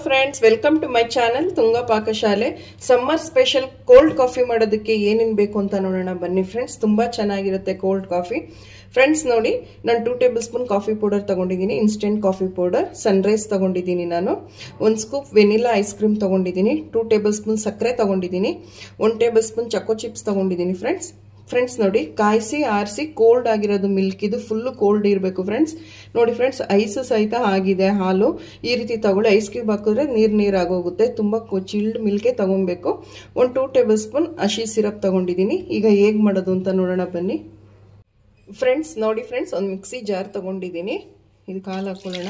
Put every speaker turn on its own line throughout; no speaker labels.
friends welcome to my channel Tunga Pakashale summer special cold coffee ಮಾಡೋದಕ್ಕೆ ಏನೇನು ಬೇಕು ಅಂತ ನೋಡೋಣ ಬನ್ನಿ ಫ್ರೆಂಡ್ಸ್ ತುಂಬ ಚೆನ್ನಾಗಿರುತ್ತೆ ಕೋಲ್ಡ್ ಕಾಫಿ ಫ್ರೆಂಡ್ಸ್ ನೋಡಿ ನಾನು two tablespoon coffee powder ತಗೊಂಡಿದ್ದೀನಿ ಇನ್ಸ್ಟೆಂಟ್ ಕಾಫಿ ಪೌಡರ್ ಸನ್ರೈಸ್ ತಗೊಂಡಿದ್ದೀನಿ ನಾನು ಒಂದು ಸ್ಕೂಪ್ ವೆನಿಲಾ ಐಸ್ ಕ್ರೀಮ್ ತಗೊಂಡಿದ್ದೀನಿ ಟೂ ಟೇಬಲ್ ಸ್ಪೂನ್ ಸಕ್ಕರೆ ತಗೊಂಡಿದ್ದೀನಿ one tablespoon choco chips ತಗೊಂಡಿದ್ದೀನಿ ಫ್ರೆಂಡ್ಸ್ ಫ್ರೆಂಡ್ಸ್ ನೋಡಿ ಕಾಯಿಸಿ ಆರಿಸಿ ಕೋಲ್ಡ್ ಆಗಿರೋದು ಮಿಲ್ಕ್ ಇದು ಫುಲ್ಲು ಕೋಲ್ಡ್ ಇರಬೇಕು ಫ್ರೆಂಡ್ಸ್ ನೋಡಿ ಫ್ರೆಂಡ್ಸ್ ಐಸ್ ಸಹಿತ ಆಗಿದೆ ಹಾಲು ಈ ರೀತಿ ತಗೊಳ್ಳಿ ಐಸ್ ಕ್ಯೂಬ್ ಹಾಕಿದ್ರೆ ನೀರು ನೀರು ಆಗೋಗುತ್ತೆ ತುಂಬ ಚಿಲ್ಡ್ ಮಿಲ್ಕೆ ತಗೊಬೇಕು ಒಂದು ಟೂ ಟೇಬಲ್ ಸ್ಪೂನ್ ಹಸಿ ಸಿರಪ್ ತಗೊಂಡಿದ್ದೀನಿ ಈಗ ಹೇಗೆ ಮಾಡೋದು ಅಂತ ನೋಡೋಣ ಬನ್ನಿ ಫ್ರೆಂಡ್ಸ್ ನೋಡಿ ಫ್ರೆಂಡ್ಸ್ ಒಂದು ಮಿಕ್ಸಿ ಜಾರ್ ತಗೊಂಡಿದ್ದೀನಿ ಇದು ಕಾಲು ಹಾಕೊಳ್ಳೋಣ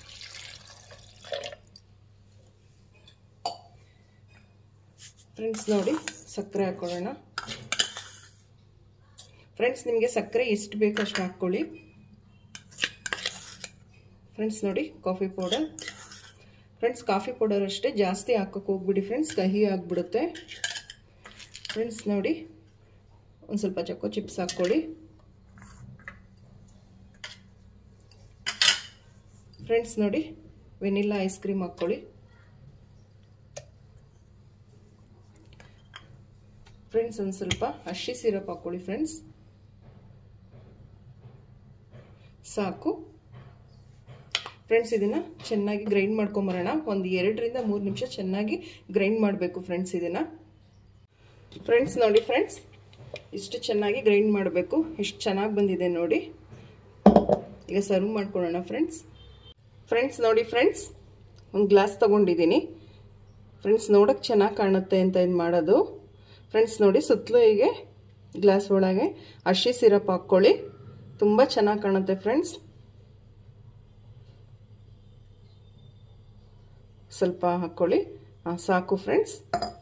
ಫ್ರೆಂಡ್ಸ್ ನೋಡಿ ಸಕ್ಕರೆ ಹಾಕೊಳ್ಳೋಣ ಫ್ರೆಂಡ್ಸ್ ನಿಮಗೆ ಸಕ್ಕರೆ ಎಷ್ಟು ಬೇಕು ಅಷ್ಟು ಹಾಕ್ಕೊಳ್ಳಿ ಫ್ರೆಂಡ್ಸ್ ನೋಡಿ coffee powder friends coffee powder ಅಷ್ಟೇ ಜಾಸ್ತಿ ಹಾಕೋಕೆ ಹೋಗ್ಬಿಡಿ ಫ್ರೆಂಡ್ಸ್ ಕಹಿ ಆಗಿಬಿಡುತ್ತೆ ಫ್ರೆಂಡ್ಸ್ ನೋಡಿ ಒಂದು ಸ್ವಲ್ಪ ಚಕ್ಕೋ ಚಿಪ್ಸ್ ಹಾಕ್ಕೊಳ್ಳಿ ಫ್ರೆಂಡ್ಸ್ ನೋಡಿ ವೆನಿಲ್ಲಾ ಐಸ್ ಕ್ರೀಮ್ ಹಾಕ್ಕೊಳ್ಳಿ ಫ್ರೆಂಡ್ಸ್ ಒಂದು ಸ್ವಲ್ಪ ಹಸಿ ಸಿರಪ್ ಹಾಕ್ಕೊಳ್ಳಿ ಫ್ರೆಂಡ್ಸ್ ಸಾಕು ಫ್ರೆಂಡ್ಸ್ ಇದನ್ನು ಚೆನ್ನಾಗಿ ಗ್ರೈಂಡ್ ಮಾಡ್ಕೊಂಬರೋಣ ಒಂದು ಎರಡರಿಂದ ಮೂರು ನಿಮಿಷ ಚೆನ್ನಾಗಿ ಗ್ರೈಂಡ್ ಮಾಡಬೇಕು ಫ್ರೆಂಡ್ಸ್ ಇದನ್ನು ಫ್ರೆಂಡ್ಸ್ ನೋಡಿ ಫ್ರೆಂಡ್ಸ್ ಇಷ್ಟು ಚೆನ್ನಾಗಿ ಗ್ರೈಂಡ್ ಮಾಡಬೇಕು ಎಷ್ಟು ಚೆನ್ನಾಗಿ ಬಂದಿದೆ ನೋಡಿ ಈಗ ಸರ್ವ್ ಮಾಡ್ಕೊಳ್ಳೋಣ ಫ್ರೆಂಡ್ಸ್ ಫ್ರೆಂಡ್ಸ್ ನೋಡಿ ಫ್ರೆಂಡ್ಸ್ ಒಂದು ಗ್ಲಾಸ್ ತೊಗೊಂಡಿದ್ದೀನಿ ಫ್ರೆಂಡ್ಸ್ ನೋಡೋಕ್ಕೆ ಚೆನ್ನಾಗಿ ಕಾಣುತ್ತೆ ಅಂತ ಇದು ಮಾಡೋದು ಫ್ರೆಂಡ್ಸ್ ನೋಡಿ ಸುತ್ತಲೂ ಹೀಗೆ ಗ್ಲಾಸ್ ಒಳಗೆ ಹಸಿ ಸಿರಪ್ ಹಾಕ್ಕೊಳ್ಳಿ ತುಂಬ ಚೆನ್ನಾಗಿ ಕಾಣುತ್ತೆ ಫ್ರೆಂಡ್ಸ್ ಸ್ವಲ್ಪ ಹಾಕ್ಕೊಳ್ಳಿ ಹಾಂ ಸಾಕು ಫ್ರೆಂಡ್ಸ್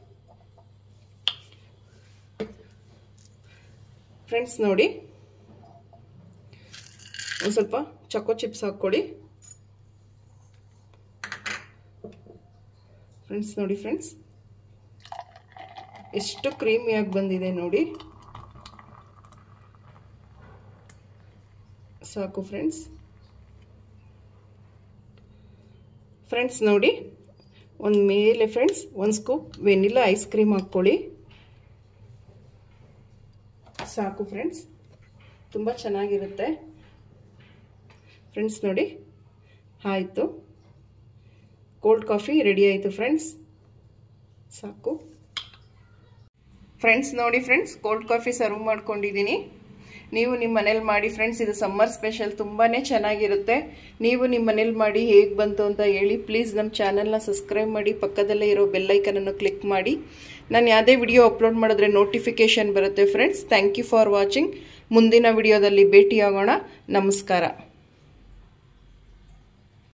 ಫ್ರೆಂಡ್ಸ್ ನೋಡಿ ಒಂದು ಸ್ವಲ್ಪ ಚಕೋ ಚಿಪ್ಸ್ ಹಾಕ್ಕೊಳ್ಳಿ ಫ್ರೆಂಡ್ಸ್ ನೋಡಿ ಫ್ರೆಂಡ್ಸ್ ಎಷ್ಟು ಕ್ರೀಮಿಯಾಗಿ ಬಂದಿದೆ ನೋಡಿ ಸಾಕು ಫ್ರೆಂಡ್ಸ್ ಫ್ರೆಂಡ್ಸ್ ನೋಡಿ ಒಂದು ಮೇಲೆ ಫ್ರೆಂಡ್ಸ್ ಒಂದು ಸ್ಕೂಪ್ ವೆನಿಲಾ ಐಸ್ ಕ್ರೀಮ್ ಹಾಕ್ಕೊಳ್ಳಿ ಸಾಕು ಫ್ರೆಂಡ್ಸ್ ತುಂಬ ಚೆನ್ನಾಗಿರುತ್ತೆ ಫ್ರೆಂಡ್ಸ್ ನೋಡಿ ಆಯಿತು ಕೋಲ್ಡ್ ಕಾಫಿ ರೆಡಿ ಆಯಿತು ಫ್ರೆಂಡ್ಸ್ ಸಾಕು ಫ್ರೆಂಡ್ಸ್ ನೋಡಿ ಫ್ರೆಂಡ್ಸ್ ಕೋಲ್ಡ್ ಕಾಫಿ ಸರ್ವ್ ಮಾಡ್ಕೊಂಡಿದ್ದೀನಿ ನೀವು ನಿಮ್ಮ ಮನೇಲಿ ಮಾಡಿ ಫ್ರೆಂಡ್ಸ್ ಇದು ಸಮ್ಮರ್ ಸ್ಪೆಷಲ್ ತುಂಬಾ ಚೆನ್ನಾಗಿರುತ್ತೆ ನೀವು ನಿಮ್ಮ ಮನೇಲಿ ಮಾಡಿ ಹೇಗೆ ಬಂತು ಅಂತ ಹೇಳಿ ಪ್ಲೀಸ್ ನಮ್ಮ ಚಾನಲ್ನ ಸಬ್ಸ್ಕ್ರೈಬ್ ಮಾಡಿ ಪಕ್ಕದಲ್ಲೇ ಇರೋ ಬೆಲ್ಲೈಕನನ್ನು ಕ್ಲಿಕ್ ಮಾಡಿ ನಾನು ಯಾವುದೇ ವಿಡಿಯೋ ಅಪ್ಲೋಡ್ ಮಾಡಿದ್ರೆ ನೋಟಿಫಿಕೇಷನ್ ಬರುತ್ತೆ friends thank you for watching ಮುಂದಿನ ವಿಡಿಯೋದಲ್ಲಿ ಭೇಟಿಯಾಗೋಣ ನಮಸ್ಕಾರ